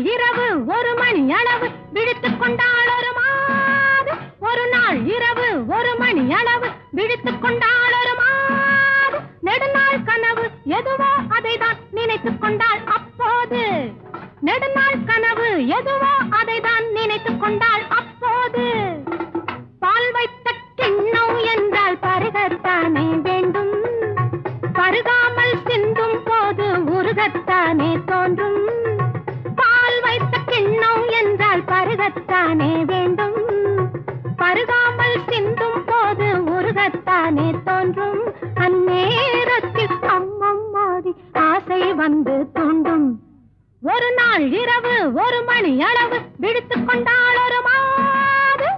இரவு ஒரு மணி அளவு விழித்துக் கொண்டாள் ஒரு மாது ஒரு நாள் இரவு ஒரு மணி அளவு விழித்துக் கொண்டாள் ஒரு மாது நெடுநாள் கனவு எதுவோ அதைதான் நினைத்துக் கொண்டாள் அப்போது நெடுநாள் கனவு எதுவோ அதைதான் நினைத்துக் கொண்டாள் அப்போது பால் வைத்த கிண்ணம் என்றால் பருகத்தானே வேண்டும் பருகாமல் சிந்தும் போது உருகத்தானே தோன்றும் பால் வைத்த கிண்ணம் என்றால் பருகத்தானே வேண்டும் பருகாமல் சிந்தும் போது உருகத்தானே தோன்றும் அந்நேரத்தில் அம்மம்மாடி ஆசை வந்து தூண்டும் ஒரு நாள் இரவு ஒரு மணி அளவு விடுத்துக் கொண்டாள் ஒரு மாது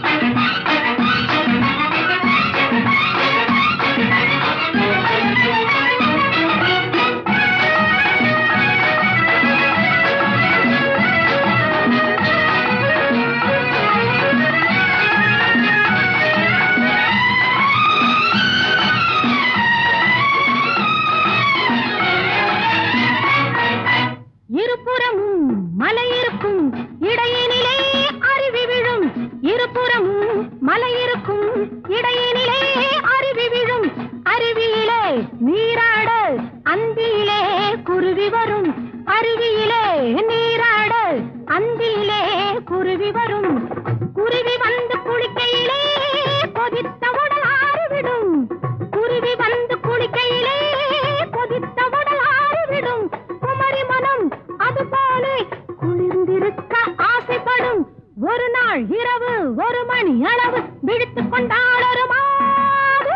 இருபுறமும் மலை இருக்கும் இடையினிலே அருவி விழும் இருபுறமும் மலை இருக்கும் இடையினிலே அருவி விழும் அருவியிலே நீராட அந்தியிலே குருவி வரும் அருவியிலே நீராட அந்தியிலே குருவி வரும் குருவி வந்து குளிக்கையிலே கொதித்த உடல் ஆறிவிடும் குருவி வந்து குளிக்கையிலே கொதித்த உடல் ஆறிவிடும் குமரி மனம் அது போல குளிர்ந்திருக்க ஆசைப்படும் ஒரு நாள் இரவு ஒரு மணி அளவு விழித்துக் கொண்டாள் ஒரு மாது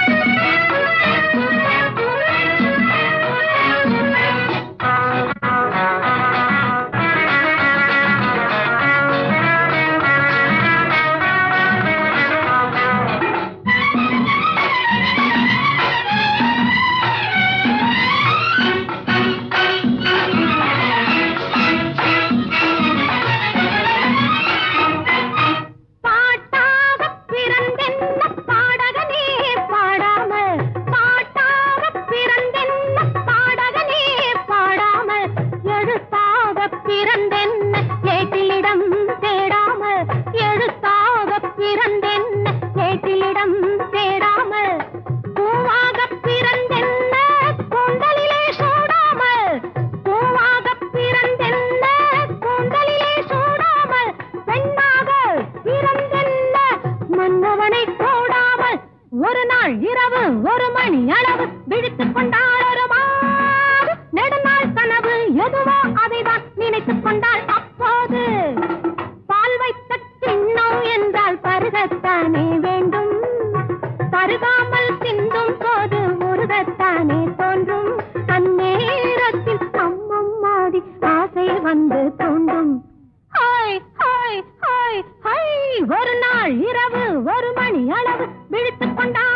பாட்டாக பிறந்தென்ன பாடகனே பாடாமல் பாட்டாக பிறந்தென்ன பாடகனே பாடாமல் எழுத்தாக பிறந்தென்ன ஏட்டிலிடம் தேடாமல் எழுத்தாக பிறந்தென்ன ஏட்டிலிடம் தேடாமல் பூவாக பிறந்தென்ன கூந்தலிலே சூடாமல் பூவாக பிறந்தென்ன கூந்தலிலே சூடாமல் பெண்ணாக பிறந்தென்ன மன்னவனை கூடாமல் ஒரு நாள் இரவு ஒரு மணி அளவு விழித்துக் கொண்டாள் ஒரு மாது நெடுநாள் கனவு எதுவோ அதைதான் நினைத்துக் கொண்டாள் அப்போது பால் வைத்த கிண்ணம் என்றால் பருகத்தானே வேண்டும் பருகாமல் சிந்தும் போது முருகத்தானே தோன்றும் அந்நேரத்தில் அம்மம்மாடி ஆசை வந்து தோன்றும் ஹாய் ஹாய் ஹாய் ஹாய் ஒரு நாள் இரவு ஒரு மணி அளவு விழித்துக் கொண்டாள்